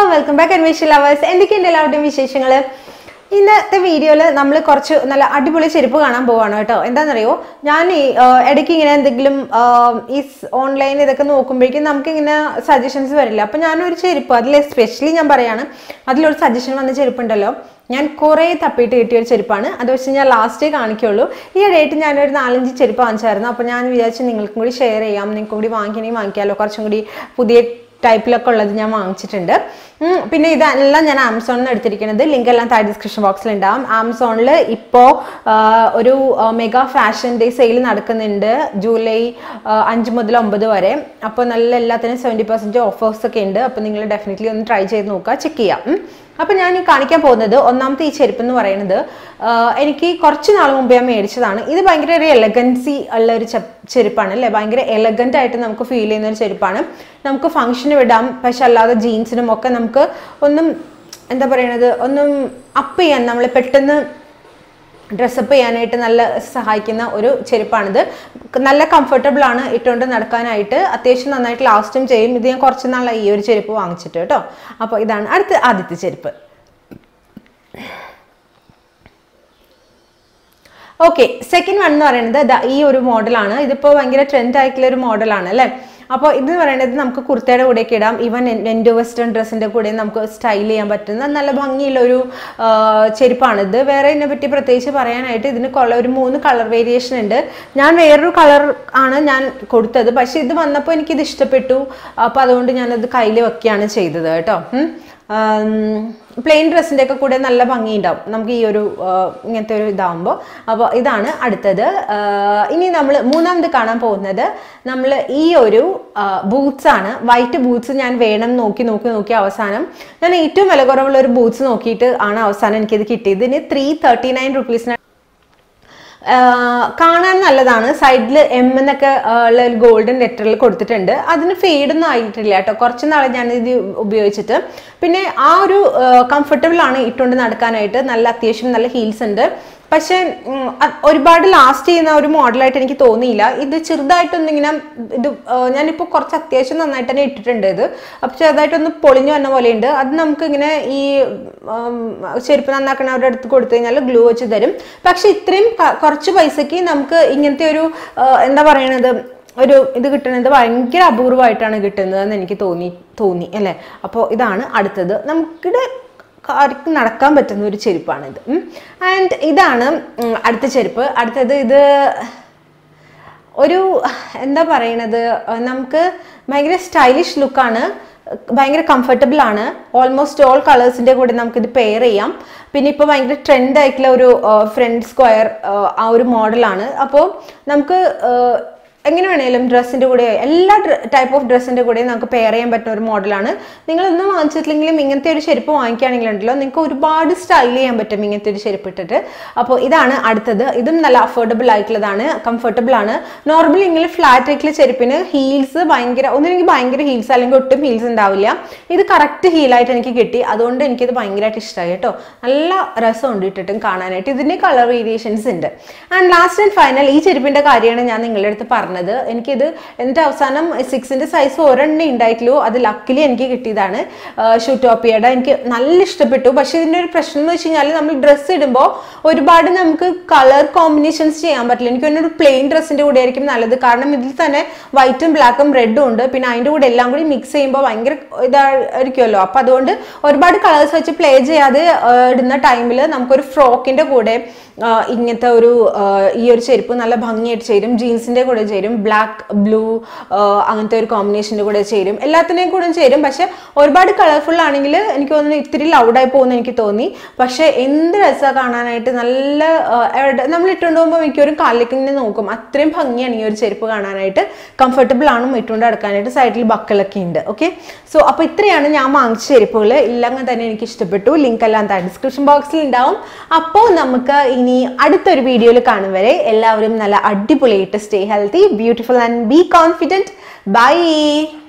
Welcome back അന്വേഷി lovers എന്തൊക്കെയുണ്ട് എല്ലാവരുടെയും വിശേഷങ്ങൾ ഇന്നത്തെ വീഡിയോയിൽ നമ്മൾ കുറച്ച് നല്ല അടിപൊളി ചെരുപ്പ് കാണാൻ പോവാണ് കേട്ടോ എന്താണെന്നറിയോ ഞാൻ ഈ ആ, ഇടയ്ക്ക് ഇങ്ങനെ എന്തെങ്കിലും ആ, ഈ ഓൺലൈൻ ഇതൊക്കെ നോക്കുമ്പോഴേക്കും നമുക്കിങ്ങനെ സജഷൻസ് വരില്ല അപ്പം ഞാനൊരു ചെരുപ്പ് അതിൽ എസ്പെഷ്യലി ഞാൻ പറയാണ് അതിലൊരു സജഷൻ വന്ന ചെരുപ്പുണ്ടല്ലോ ഞാൻ കുറേ തപ്പിയിട്ട് കിട്ടിയ ഒരു ചെരുപ്പാണ് അത് വെച്ച് ഞാൻ ലാസ്റ്റേ കാണിക്കുള്ളൂ ഈ ഇടയായിട്ട് ഞാനൊരു നാലഞ്ച് ചെരുപ്പ് വാങ്ങിച്ചായിരുന്നു അപ്പോൾ ഞാൻ വിചാരിച്ചു നിങ്ങൾക്കും കൂടി ഷെയർ ചെയ്യാം നിങ്ങൾക്കും കൂടി വാങ്ങിക്കണമെങ്കിൽ വാങ്ങിക്കാമല്ലോ കുറച്ചും കൂടി പുതിയ ടൈപ്പിലൊക്കെ ഉള്ളത് ഞാൻ വാങ്ങിച്ചിട്ടുണ്ട് ഉം, പിന്നെ ഇതെല്ലാം ഞാൻ ആമസോണിൽ നിന്ന് എടുത്തിരിക്കുന്നത് ലിങ്ക് എല്ലാം താഴെ ഡിസ്ക്രിപ്ഷൻ ബോക്സിൽ ഉണ്ടാവും ആമസോണിൽ ഇപ്പോൾ ഒരു മെഗാ ഫാഷൻ ഡേ സെയിൽ നടക്കുന്നുണ്ട് ജൂലൈ ആ, അഞ്ച് മുതൽ ഒമ്പത് വരെ അപ്പോൾ നല്ല എല്ലാത്തിനും സെവൻറ്റി പെർസെൻറ്റ് ഓഫേഴ്സ് ഒക്കെ ഉണ്ട് അപ്പോൾ നിങ്ങൾ ഡെഫിനറ്റ്ലി ഒന്ന് ട്രൈ ചെയ്ത് നോക്കുക ചെക്ക് ചെയ്യാം ഉം. അപ്പോൾ ഞാൻ ഈ കാണിക്കാൻ പോകുന്നത് ഒന്നാമത്തെ ഈ ചെരുപ്പ് എന്ന് പറയുന്നത് ആ, എനിക്ക് കുറച്ച് നാൾ മുമ്പ് ഞാൻ മേടിച്ചതാണ് ഇത് ഭയങ്കര ഒരു എലഗൻസി ഉള്ള ഒരു ചെ- ചെരുപ്പാണ് അല്ലേ ഭയങ്കര എലഗൻ്റ് ആയിട്ട് നമുക്ക് ഫീൽ ചെയ്യുന്ന ഒരു ചെരുപ്പാണ് നമുക്ക് ഫംഗ്ഷന് വിടാം പക്ഷെ അല്ലാതെ ജീൻസിനും ഒക്കെ നമുക്ക് ഒന്നും എന്താ പറയണത് ഒന്നും അപ്പ് ചെയ്യാൻ നമ്മൾ പെട്ടെന്ന് ഡ്രസ്സപ്പ് ചെയ്യാനായിട്ട് നല്ല സഹായിക്കുന്ന ഒരു ചെരുപ്പാണിത് നല്ല കംഫർട്ടബിൾ ആണ് ഇട്ടുകൊണ്ട് നടക്കാനായിട്ട് അത്യാവശ്യം നന്നായിട്ട് ലാസ്റ്റും ചെയ്യും ഇത് ഞാൻ കുറച്ച് നാളായി ഈ ഒരു ചെരുപ്പ് വാങ്ങിച്ചിട്ട് കേട്ടോ അപ്പോൾ ഇതാണ് അടുത്ത ആദ്യത്തെ ചെരുപ്പ് ഓക്കെ സെക്കൻഡ് വൺ എന്ന് പറയുന്നത് ദാ ഈ ഒരു മോഡലാണ് ഇതിപ്പോൾ ഭയങ്കര ട്രെൻഡ് ആയിട്ടുള്ള ഒരു മോഡലാണ് അല്ലേ അപ്പോൾ ഇത് പറയുന്നത് നമുക്ക് കുർത്തയുടെ കൂടെയൊക്കെ ഇടാം ഈവൻ എൻ്റെ വെസ്റ്റേൺ ഡ്രസ്സിൻ്റെ കൂടെ നമുക്ക് സ്റ്റൈൽ ചെയ്യാൻ പറ്റുന്ന നല്ല ഭംഗിയുള്ള ഒരു ആ, ചെരുപ്പാണിത് വേറെ ഇതിനെ പറ്റി പ്രത്യേകിച്ച് പറയാനായിട്ട് ഇതിന് കൊള്ള ഒരു മൂന്ന് കളർ വേരിയേഷൻ ഉണ്ട് ഞാൻ വേറൊരു കളർ ആണ് ഞാൻ കൊടുത്തത് പക്ഷേ ഇത് വന്നപ്പോൾ എനിക്കിത് ഇഷ്ടപ്പെട്ടു അപ്പോൾ അതുകൊണ്ട് ഞാനത് കയ്യിൽ വെക്കുകയാണ് ചെയ്തത് കേട്ടോ പ്ലെയിൻ ഡ്രസ്സിൻ്റെ ഒക്കെ കൂടെ നല്ല ഭംഗിയുണ്ടാവും നമുക്ക് ഈ ഒരു ആ, ഇങ്ങനത്തെ ഒരു ഇതാവുമ്പോൾ അപ്പോൾ ഇതാണ് അടുത്തത് ആ, ഇനി നമ്മൾ മൂന്നാമത് കാണാൻ പോകുന്നത് നമ്മൾ ഈ ഒരു ബൂട്ട്സ് ആണ് വൈറ്റ് ബൂട്ട്സ് ഞാൻ വേണം നോക്കി നോക്കി നോക്കി അവസാനം ഞാൻ ഏറ്റവും വില കുറവുള്ള ഒരു ബൂട്ട്സ് നോക്കിയിട്ട് ആണ് അവസാനം എനിക്കിത് കിട്ടിയത് ഇതിന് ത്രീ തേർട്ടി നയൻ റുപ്പീസിന് ആഹ് കാണാൻ നല്ലതാണ് സൈഡിൽ എം എന്നൊക്കെ ആഹ് ഉള്ള ഒരു ഗോൾഡൻ ലെറ്ററിൽ കൊടുത്തിട്ടുണ്ട് അതിന് ഫെയ്ഡൊന്നും ആയിട്ടില്ല കേട്ടോ കുറച്ച് നാൾ ഞാൻ ഇത് ഉപയോഗിച്ചിട്ട് പിന്നെ ആ ഒരു കംഫർട്ടബിൾ ആണ് ഇട്ടുകൊണ്ട് നടക്കാനായിട്ട് നല്ല അത്യാവശ്യം നല്ല ഹീൽസ് ഉണ്ട് പക്ഷേ ഉം, അ- ഒരുപാട് ലാസ്റ്റ് ചെയ്യുന്ന ഒരു മോഡലായിട്ട് എനിക്ക് തോന്നിയില്ല ഇത് ചെറുതായിട്ടൊന്നും ഇങ്ങനെ ഇത് ആഹ് ഞാനിപ്പോൾ കുറച്ച് അത്യാവശ്യം നന്നായിട്ട് തന്നെ ഇട്ടിട്ടുണ്ട് ഇത് അപ്പോൾ ചെറുതായിട്ടൊന്ന് പൊളിഞ്ഞു വന്ന പോലെയുണ്ട് അത് നമുക്ക് ഇങ്ങനെ ഈ ഉം, ചെരുപ്പ് നന്നാക്കണവരുടെ അടുത്ത് കൊടുത്തു കഴിഞ്ഞാൽ ഗ്ലൂ വെച്ച് തരും പക്ഷെ ഇത്രയും ക- കുറച്ച് പൈസക്ക് നമുക്ക് ഇങ്ങനത്തെ ഒരു ആഹ് എന്താ പറയണത് ഒരു ഇത് കിട്ടുന്നത് ഭയങ്കര അപൂർവമായിട്ടാണ് കിട്ടുന്നതെന്ന് എനിക്ക് തോന്നി തോന്നി അല്ലേ അപ്പോൾ ഇതാണ് അടുത്തത് നമുക്കിടെ ആർക്കും നടക്കാൻ പറ്റുന്ന ഒരു ചെരുപ്പാണിത് ആൻഡ് ഇതാണ് ഉം, അടുത്ത ചെരുപ്പ് അടുത്തത് ഇത് ഒരു എന്താ പറയണത് അഹ് നമുക്ക് ഭയങ്കര സ്റ്റൈലിഷ് ലുക്കാണ് ഭയങ്കര കംഫർട്ടബിൾ ആണ് ഓൾമോസ്റ്റ് ഓൾ കളേഴ്സിന്റെ കൂടെ നമുക്കിത് പെയർ ചെയ്യാം പിന്നെ ഇപ്പോൾ ഭയങ്കര ട്രെൻഡ് ആയിട്ടുള്ള ഒരു ഫ്രണ്ട് സ്ക്വയർ ആ ഒരു മോഡലാണ് അപ്പോൾ നമുക്ക് ആഹ് എങ്ങനെ വേണേലും ഡ്രസ്സിൻ്റെ കൂടെ എല്ലാ ടൈപ്പ് ഓഫ് ഡ്രസ്സിൻ്റെ കൂടെ നമുക്ക് പെയർ ചെയ്യാൻ പറ്റുന്ന ഒരു മോഡലാണ് നിങ്ങളൊന്നും വാങ്ങിച്ചിട്ടില്ലെങ്കിലും ഇങ്ങനത്തെ ഒരു ചെരുപ്പ് വാങ്ങിക്കുകയാണെങ്കിലുണ്ടല്ലോ നിങ്ങൾക്ക് ഒരുപാട് സ്റ്റൈൽ ചെയ്യാൻ പറ്റും ഇങ്ങനത്തെ ഒരു ചെരുപ്പ് ഇട്ടിട്ട് അപ്പോൾ ഇതാണ് അടുത്തത് ഇതും നല്ല അഫോർഡബിൾ ആയിട്ടുള്ളതാണ് കംഫർട്ടബിൾ ആണ് നോർമലി ഇങ്ങനെ ഫ്ലാറ്റ് ആയിട്ടുള്ള ചെരുപ്പിന് ഹീൽസ് ഭയങ്കര ഒന്നിനെങ്കിൽ ഭയങ്കര ഹീൽസ് അല്ലെങ്കിൽ ഒട്ടും ഹീൽസ് ഉണ്ടാവില്ല ഇത് കറക്റ്റ് ഹീലായിട്ട് എനിക്ക് കിട്ടി അതുകൊണ്ട് എനിക്കിത് ഭയങ്കരമായിട്ട് ഇഷ്ടമായി കേട്ടോ നല്ല രസമുണ്ട് ഇട്ടിട്ടും കാണാനായിട്ട് ഇതിൻ്റെ കളർ വേരിയേഷൻസ് ഉണ്ട് ആൻഡ് ലാസ്റ്റ് ആൻഡ് ഫൈനൽ ഈ ചെരുപ്പിൻ്റെ കാര്യമാണ് ഞാൻ നിങ്ങളുടെ അടുത്ത് പറഞ്ഞത് എനിക്കിത് എന്നിട്ട് അവസാനം സിക്സിൻ്റെ സൈസ് ഒരെണ്ണേ ഉണ്ടായിട്ടുള്ളൂ അത് ലക്കിലി എനിക്ക് കിട്ടിയതാണ് ഷൂട്ടോപ്പിയുടെ എനിക്ക് നല്ല ഇഷ്ടപ്പെട്ടു പക്ഷെ ഇതിൻ്റെ ഒരു പ്രശ്നം എന്ന് വെച്ച് കഴിഞ്ഞാൽ നമ്മൾ ഡ്രസ്സ് ഇടുമ്പോൾ ഒരുപാട് നമുക്ക് കളർ കോമ്പിനേഷൻസ് ചെയ്യാൻ പറ്റില്ല എനിക്ക് ഒരു പ്ലെയിൻ ഡ്രസ്സിൻ്റെ കൂടെ ആയിരിക്കും നല്ലത് കാരണം ഇതിൽ തന്നെ വൈറ്റും ബ്ലാക്കും റെഡും ഉണ്ട് പിന്നെ അതിൻ്റെ കൂടെ എല്ലാം കൂടി മിക്സ് ചെയ്യുമ്പോൾ ഭയങ്കര ഇതായിരിക്കുമല്ലോ അപ്പം അതുകൊണ്ട് ഒരുപാട് കളേഴ്സ് വെച്ച് പ്ലേ ചെയ്യാതെ ആ, ഇടുന്ന ടൈമിൽ നമുക്കൊരു ഫ്രോക്കിൻ്റെ കൂടെ ആ, ഇങ്ങനത്തെ ഒരു ആ, ഈ ഒരു ചെരുപ്പ് നല്ല ഭംഗിയായിട്ട് ചേരും ജീൻസിൻ്റെ കൂടെ ചേരും ബ്ലാക്ക് ബ്ലൂ അങ്ങനത്തെ ഒരു കോമ്പിനേഷൻ്റെ കൂടെ ചേരും എല്ലാത്തിൻ്റെയും കൂടെ ചേരും പക്ഷെ ഒരുപാട് കളർഫുൾ ആണെങ്കിൽ എനിക്ക് തോന്നുന്നു ഇത്തിരി ലൗഡായി പോകുമെന്ന് എനിക്ക് തോന്നി പക്ഷെ എന്ത് രസമാണ് കാണാനായിട്ട് നല്ല ആ, എവിടെ- നമ്മൾ ഇട്ടുകൊണ്ട് പോകുമ്പോൾ മിക്കവരും കാലിലേക്ക് ഇങ്ങനെ നോക്കും അത്രയും ഭംഗിയാണ് ഈ ഒരു ചെരുപ്പ് കാണാനായിട്ട് കംഫർട്ടബിൾ ആണ് ഇട്ടുകൊണ്ട് നടക്കാനായിട്ട് സൈഡിൽ ബക്കളൊക്കെ ഉണ്ട് ഓക്കെ സോ അപ്പോൾ ഇത്രയാണ് ഞാൻ വാങ്ങിച്ച ചെരുപ്പുകൾ ഇല്ലെങ്കിൽ തന്നെ എനിക്ക് ഇഷ്ടപ്പെട്ടു ലിങ്ക് എല്ലാം താഴെ ഡിസ്ക്രിപ്ഷൻ ബോക്സിൽ ഉണ്ടാവും അപ്പോൾ നമുക്ക് ഇനി അടുത്തൊരു വീഡിയോയിൽ കാണും വരെ എല്ലാവരും നല്ല അടിപൊളിയായിട്ട് stay healthy beautiful and be confident by